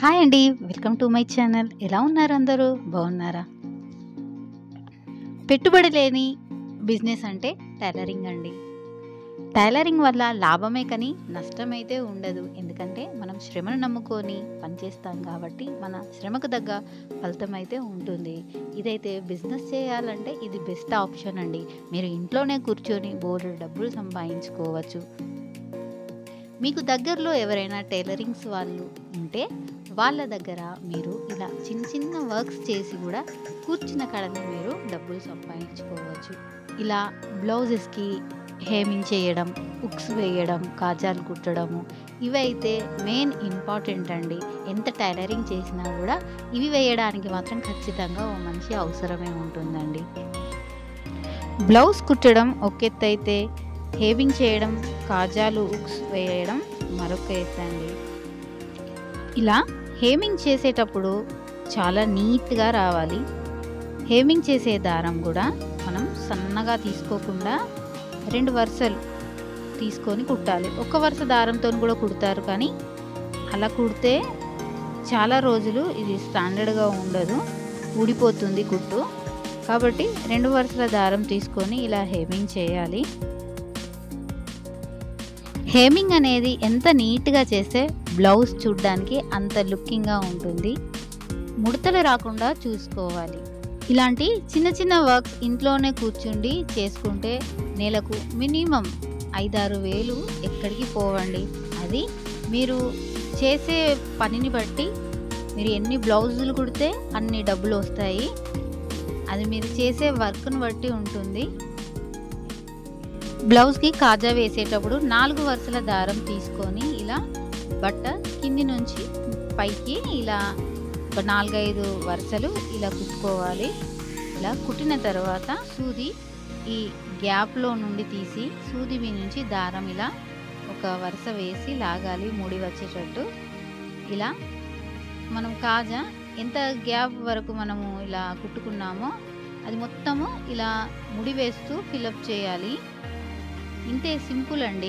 hi అండి welcome to my channel ఎలా ఉన్నారు అందరూ బాగున్నారా పెట్టుబడి లేని బిజినెస్ అంటే టైలరింగ్ అండి టైలరింగ్ వల్ల లాభమే కానీ నష్టమైతే ఉండదు ఎందుకంటే మనం శ్రమను నమ్ముకొని పనిచేస్తాం కాబట్టి మన శ్రమకు తగ్గ ఫలితం అయితే ఉంటుంది ఇదైతే బిజినెస్ చేయాలంటే ఇది బెస్ట్ ఆప్షన్ అండి మీరు ఇంట్లోనే కూర్చొని బోర్డు డబ్బులు సంపాదించుకోవచ్చు మీకు దగ్గరలో ఎవరైనా టైలరింగ్స్ వాళ్ళు ఉంటే వాళ్ళ దగ్గర మీరు ఇలా చిన్న చిన్న వర్క్స్ చేసి కూడా కూర్చున్న కాడనే మీరు డబ్బులు సంపాదించుకోవచ్చు ఇలా బ్లౌజెస్కి హేమింగ్ చేయడం ఉక్స్ వేయడం కాజాలు కుట్టడము ఇవైతే మెయిన్ ఇంపార్టెంట్ అండి ఎంత టైలరింగ్ చేసినా కూడా ఇవి వేయడానికి మాత్రం ఖచ్చితంగా ఓ మనిషి అవసరమే ఉంటుందండి బ్లౌజ్ కుట్టడం ఒక ఎత్తు అయితే హేవింగ్ చేయడం కాజాలు ఉక్స్ వేయడం మరొక ఎత్తు అండి ఇలా హేమింగ్ చేసేటప్పుడు చాలా నీట్గా రావాలి హేమింగ్ చేసే దారం కూడా మనం సన్నగా తీసుకోకుండా రెండు వరుసలు తీసుకొని కుట్టాలి ఒక వరుస దారంతో కూడా కుడతారు కానీ అలా కుడితే చాలా రోజులు ఇది స్టాండర్డ్గా ఉండదు ఊడిపోతుంది కుట్టు కాబట్టి రెండు వరుసల దారం తీసుకొని ఇలా హేమింగ్ చేయాలి హేమింగ్ అనేది ఎంత నీట్గా చేస్తే బ్లౌజ్ చూడ్డానికి అంత లుకింగ్గా ఉంటుంది ముడతలు రాకుండా చూసుకోవాలి ఇలాంటి చిన్న చిన్న వర్క్స్ ఇంట్లోనే కూర్చుండి చేసుకుంటే నెలకు మినిమం ఐదారు వేలు ఎక్కడికి పోవండి అది మీరు చేసే పనిని బట్టి మీరు ఎన్ని బ్లౌజులు కుడితే అన్ని డబ్బులు వస్తాయి అది మీరు చేసే వర్క్ను బట్టి ఉంటుంది బ్లౌజ్కి కాజా వేసేటప్పుడు నాలుగు వరుసల దారం తీసుకొని ఇలా బట్ట కింది నుంచి పైకి ఇలా ఒక నాలుగైదు వరుసలు ఇలా కుట్టుకోవాలి ఇలా కుట్టిన తర్వాత సూది ఈ గ్యాప్లో నుండి తీసి సూది మీ నుంచి దారం ఇలా ఒక వరుస వేసి లాగాలి ముడి వచ్చేటట్టు ఇలా మనం కాజా ఎంత గ్యాప్ వరకు మనము ఇలా కుట్టుకున్నామో అది మొత్తము ఇలా ముడి వేస్తూ ఫిలప్ చేయాలి ఇంతే సింపుల్ అండి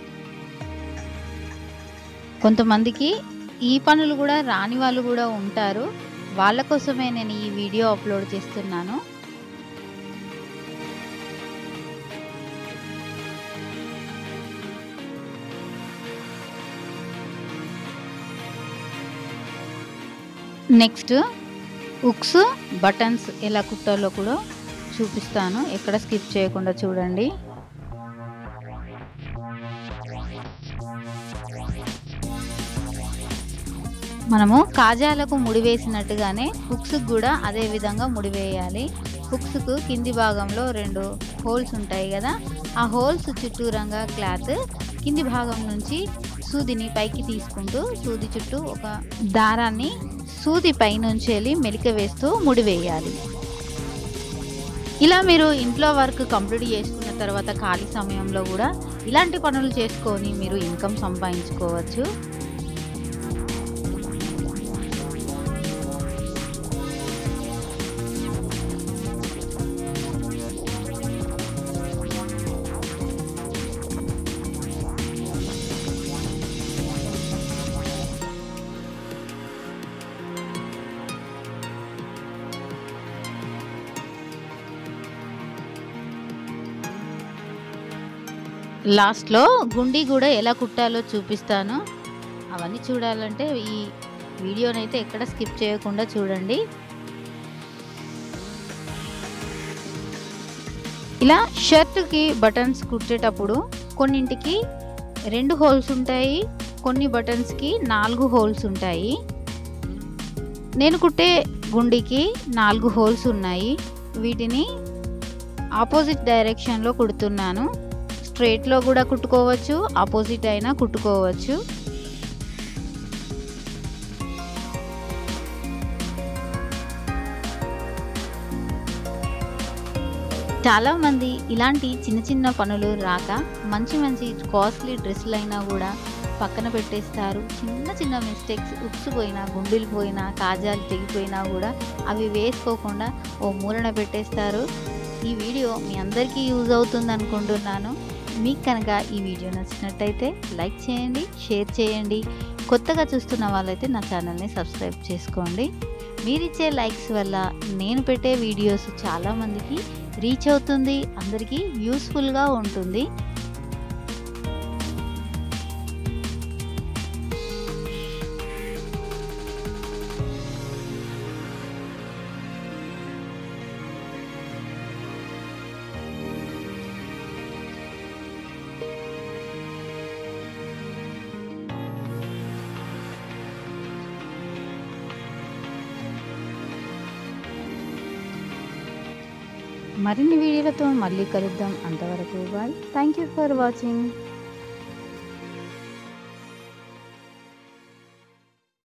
కొంతమందికి ఈ పనులు కూడా రాని వాళ్ళు కూడా ఉంటారు వాళ్ళ కోసమే నేను ఈ వీడియో అప్లోడ్ చేస్తున్నాను నెక్స్ట్ ఉక్స్ బటన్స్ ఎలా కుట్టాలో కూడా చూపిస్తాను ఎక్కడ స్కిప్ చేయకుండా చూడండి మనము కాజాలకు ముడివేసినట్టుగానే హుక్స్కి కూడా అదే విధంగా ముడివేయాలి హుక్స్కు కింది భాగంలో రెండు హోల్స్ ఉంటాయి కదా ఆ హోల్స్ చుట్టూరంగా క్లాత్ కింది భాగం నుంచి సూదిని పైకి తీసుకుంటూ సూది చుట్టూ ఒక దారాన్ని సూది పైనుంచి వెళ్ళి మెలిక వేస్తూ ముడివేయాలి ఇలా మీరు ఇంట్లో వర్క్ కంప్లీట్ చేసుకున్న తర్వాత ఖాళీ సమయంలో కూడా ఇలాంటి పనులు చేసుకొని మీరు ఇన్కమ్ సంపాదించుకోవచ్చు లాస్ట్లో గుండి కూడా ఎలా కుట్టాలో చూపిస్తాను అవన్నీ చూడాలంటే ఈ వీడియోనైతే ఎక్కడ స్కిప్ చేయకుండా చూడండి ఇలా షర్ట్కి బటన్స్ కుట్టేటప్పుడు కొన్నింటికి రెండు హోల్స్ ఉంటాయి కొన్ని బటన్స్కి నాలుగు హోల్స్ ఉంటాయి నేను కుట్టే గుండికి నాలుగు హోల్స్ ఉన్నాయి వీటిని ఆపోజిట్ డైరెక్షన్లో కుడుతున్నాను స్ట్రైట్లో కూడా కుట్టుకోవచ్చు ఆపోజిట్ అయినా కుట్టుకోవచ్చు చాలామంది ఇలాంటి చిన్న చిన్న పనులు రాక మంచి మంచి కాస్ట్లీ డ్రెస్సులు అయినా కూడా పక్కన పెట్టేస్తారు చిన్న చిన్న మిస్టేక్స్ ఉప్స్ పోయినా గుండెలు పోయినా కాజాలు తెగిపోయినా కూడా అవి వేసుకోకుండా ఓ మూలన పెట్టేస్తారు ఈ వీడియో మీ అందరికీ యూజ్ అవుతుంది అనుకుంటున్నాను మీకు కనుక ఈ వీడియో నచ్చినట్టయితే లైక్ చేయండి షేర్ చేయండి కొత్తగా చూస్తున్న వాళ్ళైతే నా ఛానల్ని సబ్స్క్రైబ్ చేసుకోండి మీరిచ్చే లైక్స్ వల్ల నేను పెట్టే వీడియోస్ చాలామందికి రీచ్ అవుతుంది అందరికీ యూస్ఫుల్గా ఉంటుంది మరిన్ని వీడియోలతో మళ్ళీ కలుద్దాం అంతవరకు bye thank you for watching